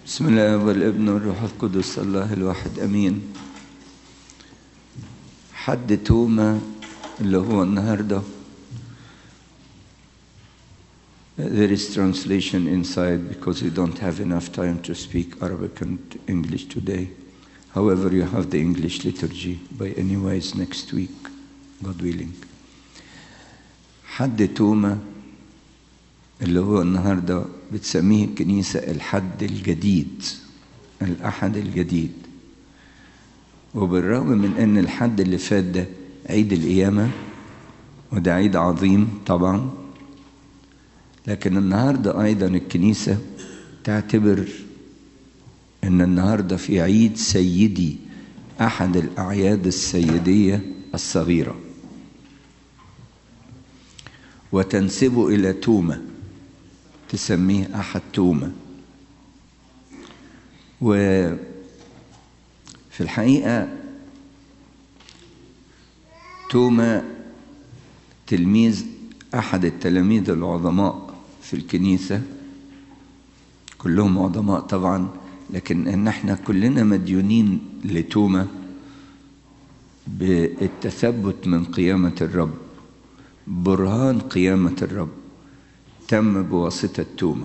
بسم الله والابن والروح القدس الله الواحد امين حد توما اللي هو النهارده There is translation inside because we don't have enough time to speak Arabic and English today. However, you have the English liturgy by any ways next week, God willing. حد توما اللي هو النهارده بتسميه الكنيسة الحد الجديد الأحد الجديد وبالرغم من أن الحد اللي فات ده عيد القيامة وده عيد عظيم طبعا لكن النهاردة أيضا الكنيسة تعتبر أن النهاردة في عيد سيدي أحد الأعياد السيدية الصغيرة وتنسب إلى تومة تسميه أحد تومة وفي الحقيقة توما تلميذ أحد التلاميذ العظماء في الكنيسة كلهم عظماء طبعا لكن ان احنا كلنا مديونين لتوما بالتثبت من قيامة الرب برهان قيامة الرب تم بواسطة توما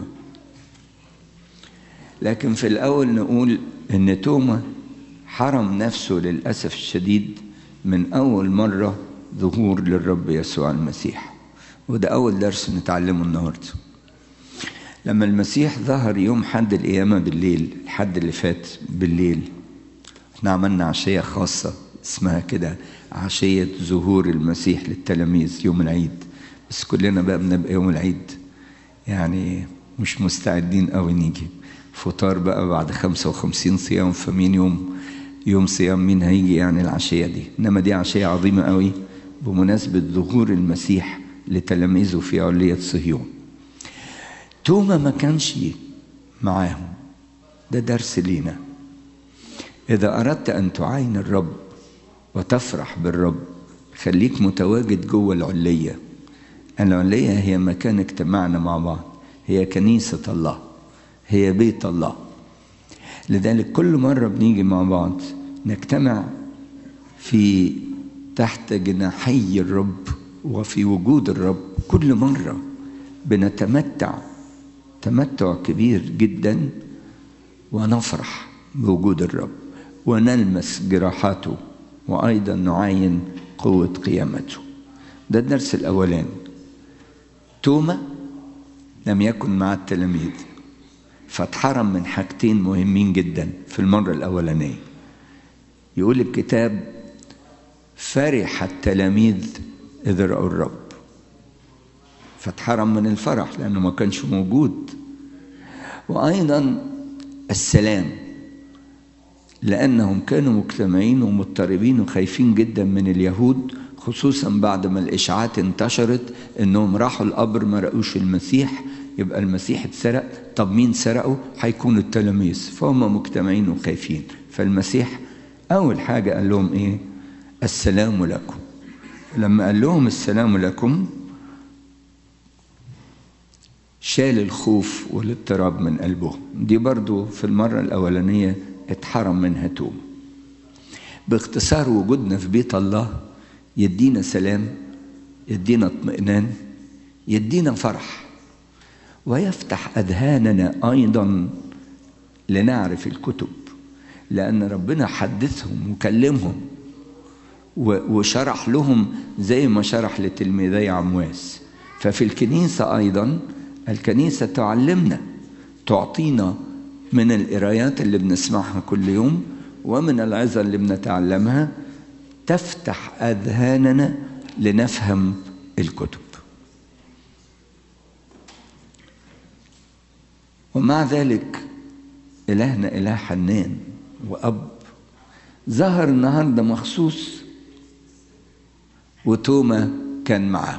لكن في الأول نقول إن توما حرم نفسه للأسف الشديد من أول مرة ظهور للرب يسوع المسيح وده أول درس نتعلمه النهاردة لما المسيح ظهر يوم حد القيامة بالليل الحد اللي فات بالليل احنا عملنا عشية خاصة اسمها كده عشية ظهور المسيح للتلاميذ يوم العيد بس كلنا بقى بنبقى يوم العيد يعني مش مستعدين قوي نيجي فطار بقى بعد خمسة وخمسين صيام فمين يوم يوم صيام مين هيجي يعني العشية دي إنما دي عشية عظيمة قوي بمناسبة ظهور المسيح لتلاميذه في علية صهيون توما ما كانش معاهم ده درس لينا إذا أردت أن تعاين الرب وتفرح بالرب خليك متواجد جوه العلية العلية هي مكان اجتماعنا مع بعض هي كنيسة الله هي بيت الله لذلك كل مرة بنيجي مع بعض نجتمع في تحت جناحي الرب وفي وجود الرب كل مرة بنتمتع تمتع كبير جدا ونفرح بوجود الرب ونلمس جراحاته وأيضا نعاين قوة قيامته ده الدرس الأولاني توما لم يكن مع التلاميذ فاتحرم من حاجتين مهمين جدا في المرة الأولانية يقول الكتاب فرح التلاميذ إذ رأوا الرب فاتحرم من الفرح لأنه ما كانش موجود وأيضا السلام لأنهم كانوا مجتمعين ومضطربين وخايفين جدا من اليهود خصوصا بعد ما الإشاعات انتشرت إنهم راحوا القبر ما رأوش المسيح يبقى المسيح اتسرق طب مين سرقه هيكون التلاميذ فهم مجتمعين وخايفين فالمسيح أول حاجة قال لهم إيه السلام لكم لما قال لهم السلام لكم شال الخوف والاضطراب من قلبهم دي برضو في المرة الأولانية اتحرم منها توم باختصار وجودنا في بيت الله يدينا سلام يدينا اطمئنان يدينا فرح ويفتح أذهاننا أيضا لنعرف الكتب لأن ربنا حدثهم وكلمهم وشرح لهم زي ما شرح لتلميذي عمواس ففي الكنيسة أيضا الكنيسة تعلمنا تعطينا من القرايات اللي بنسمعها كل يوم ومن العظة اللي بنتعلمها تفتح أذهاننا لنفهم الكتب ومع ذلك إلهنا إله حنان وأب ظهر النهارده مخصوص وتوما كان معاه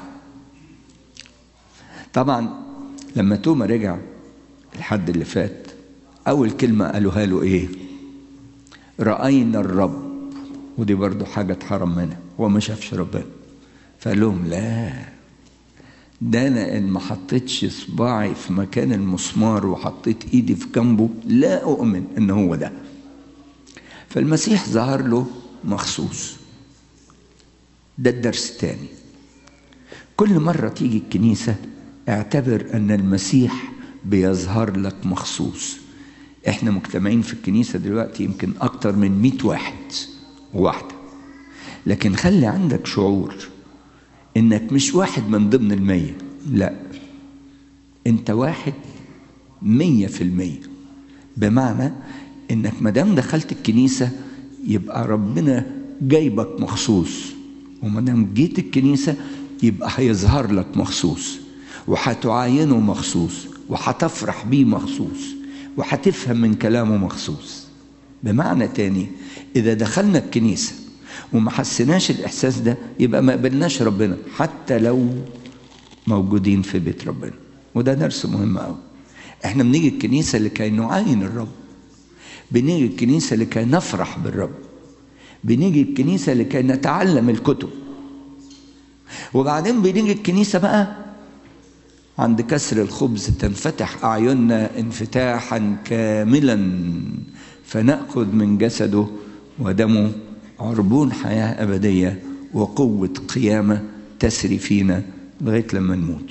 طبعا لما توما رجع الحد اللي فات أول كلمة قالوها له إيه؟ رأينا الرب ودي برضو حاجة اتحرم منها هو ما شافش ربنا فقال لهم لا ده انا ان ما حطيتش صباعي في مكان المسمار وحطيت ايدي في جنبه لا اؤمن ان هو ده فالمسيح ظهر له مخصوص ده الدرس الثاني كل مرة تيجي الكنيسة اعتبر ان المسيح بيظهر لك مخصوص احنا مجتمعين في الكنيسة دلوقتي يمكن اكتر من مئة واحد وواحدة لكن خلي عندك شعور انك مش واحد من ضمن المية لا انت واحد مية في المية بمعنى انك مدام دخلت الكنيسة يبقى ربنا جايبك مخصوص ومدام جيت الكنيسة يبقى هيظهر لك مخصوص وهتعاينه مخصوص وهتفرح بيه مخصوص وهتفهم من كلامه مخصوص بمعنى تاني إذا دخلنا الكنيسة وما حسيناش الإحساس ده يبقى ما قبلناش ربنا حتى لو موجودين في بيت ربنا وده درس مهم قوي احنا بنيجي الكنيسة لكي نعاين الرب بنيجي الكنيسة لكي نفرح بالرب بنيجي الكنيسة لكي نتعلم الكتب وبعدين بنيجي الكنيسة بقى عند كسر الخبز تنفتح أعيننا انفتاحا كاملا فنأخذ من جسده ودمه عربون حياة أبدية وقوة قيامة تسري فينا لغاية لما نموت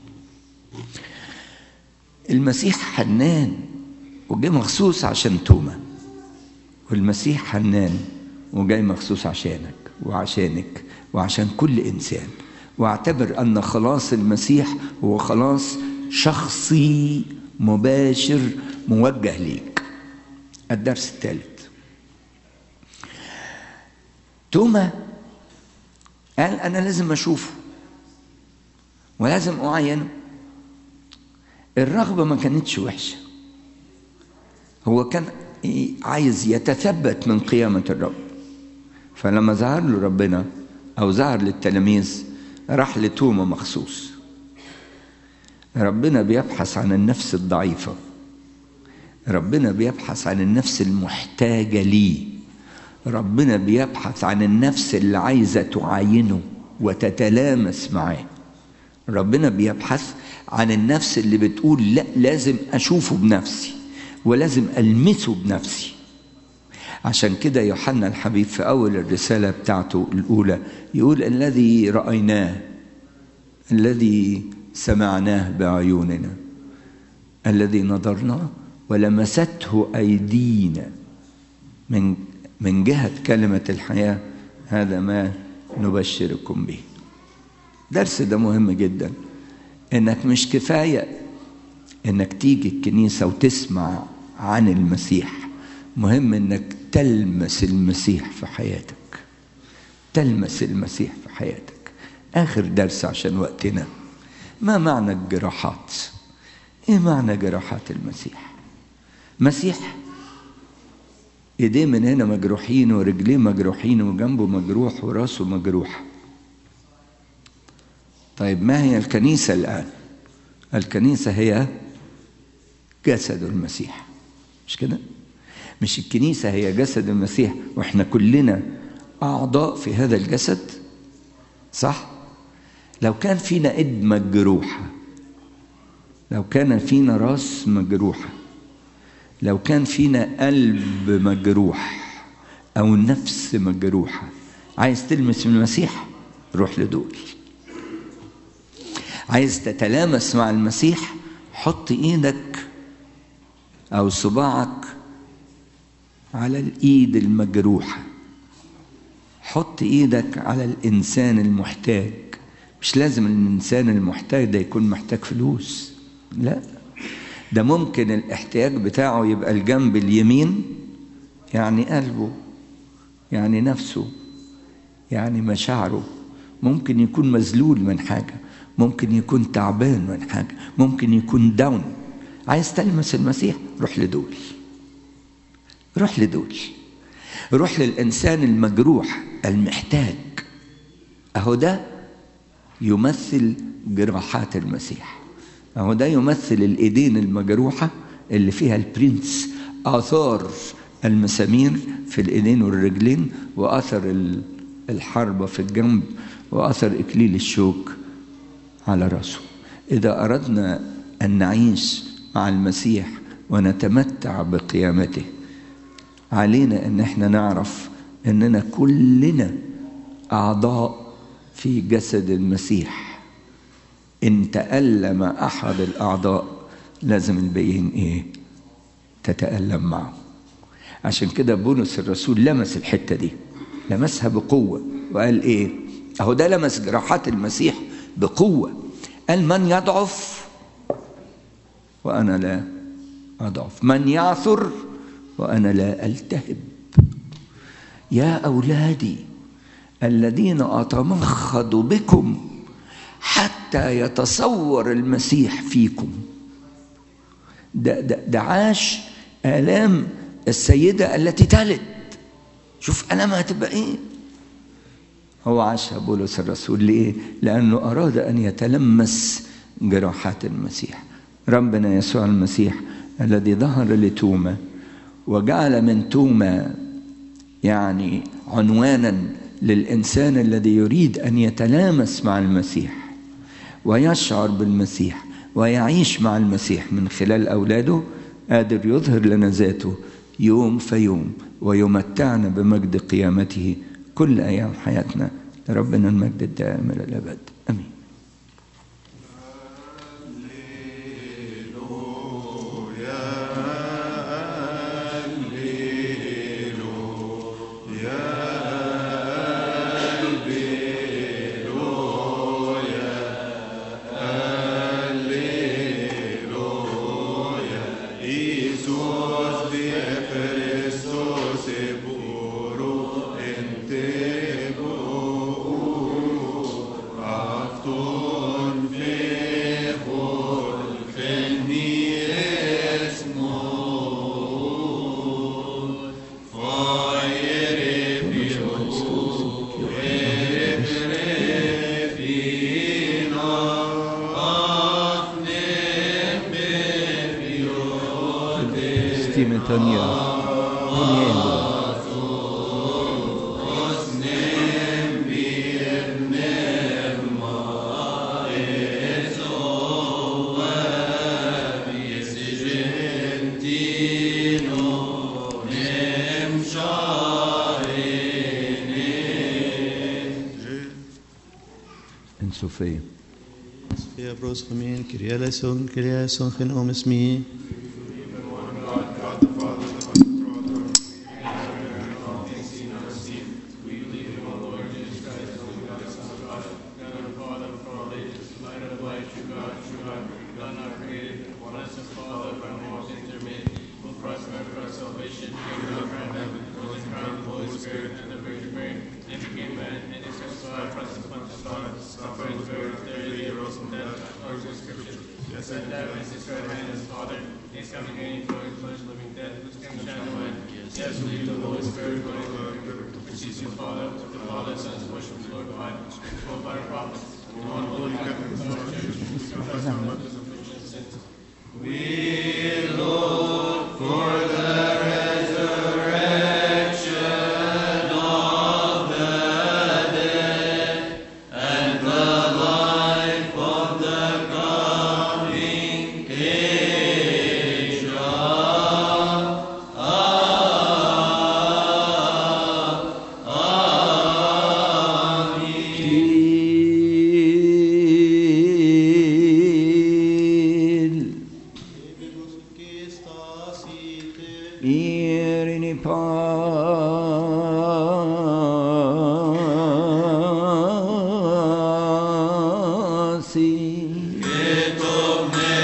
المسيح حنان وجاي مخصوص عشان توما والمسيح حنان وجاي مخصوص عشانك وعشانك وعشان كل إنسان واعتبر أن خلاص المسيح هو خلاص شخصي مباشر موجه ليك الدرس الثالث توما قال أنا لازم أشوفه ولازم أعينه الرغبة ما كانتش وحشة هو كان عايز يتثبت من قيامة الرب فلما ظهر له ربنا أو ظهر للتلاميذ راح لتوما مخصوص ربنا بيبحث عن النفس الضعيفة ربنا بيبحث عن النفس المحتاجة ليه ربنا بيبحث عن النفس اللي عايزة تعاينه وتتلامس معاه ربنا بيبحث عن النفس اللي بتقول لا لازم أشوفه بنفسي ولازم ألمسه بنفسي عشان كده يوحنا الحبيب في أول الرسالة بتاعته الأولى يقول الذي رأيناه الذي سمعناه بعيوننا الذي نظرناه ولمسته أيدينا من من جهة كلمة الحياة هذا ما نبشركم به درس ده مهم جدا انك مش كفاية انك تيجي الكنيسة وتسمع عن المسيح مهم انك تلمس المسيح في حياتك تلمس المسيح في حياتك اخر درس عشان وقتنا ما معنى الجراحات ايه معنى جراحات المسيح مسيح ايديه من هنا مجروحين ورجليه مجروحين وجنبه مجروح وراسه مجروح طيب ما هي الكنيسة الآن الكنيسة هي جسد المسيح مش كده مش الكنيسة هي جسد المسيح واحنا كلنا أعضاء في هذا الجسد صح لو كان فينا إيد مجروحة لو كان فينا راس مجروحة لو كان فينا قلب مجروح أو نفس مجروحة عايز تلمس من المسيح روح لدول عايز تتلامس مع المسيح حط ايدك او صباعك على الايد المجروحه حط ايدك على الانسان المحتاج مش لازم الانسان المحتاج ده يكون محتاج فلوس لا ده ممكن الاحتياج بتاعه يبقى الجنب اليمين يعني قلبه يعني نفسه يعني مشاعره ممكن يكون مذلول من حاجه ممكن يكون تعبان من حاجة ممكن يكون داون عايز تلمس المسيح روح لدول روح لدول روح للإنسان المجروح المحتاج أهو ده يمثل جراحات المسيح أهو ده يمثل الإيدين المجروحة اللي فيها البرنس آثار المسامير في الإيدين والرجلين وأثر الحربة في الجنب وأثر إكليل الشوك على راسه إذا أردنا أن نعيش مع المسيح ونتمتع بقيامته علينا أن احنا نعرف أننا كلنا أعضاء في جسد المسيح إن تألم أحد الأعضاء لازم الباقيين إيه؟ تتألم معه عشان كده بولس الرسول لمس الحتة دي لمسها بقوة وقال إيه؟ أهو ده لمس جراحات المسيح بقوة قال من يضعف وأنا لا أضعف من يعثر وأنا لا ألتهب يا أولادي الذين أتمخض بكم حتى يتصور المسيح فيكم ده, ده, ده عاش آلام السيدة التي تلد شوف ألمها تبقى إيه هو عاشها بولس الرسول ليه لأنه أراد أن يتلمس جراحات المسيح ربنا يسوع المسيح الذي ظهر لتوما وجعل من توما يعني عنوانا للإنسان الذي يريد أن يتلامس مع المسيح ويشعر بالمسيح ويعيش مع المسيح من خلال أولاده قادر يظهر لنا ذاته يوم فيوم ويمتعنا بمجد قيامته كل أيام حياتنا لربنا المجد الدائم إلى الأبد آمين Sofia. Sofia bros gemein, Kyrie eleison, Kyrie eleison, gen omes mi. Domne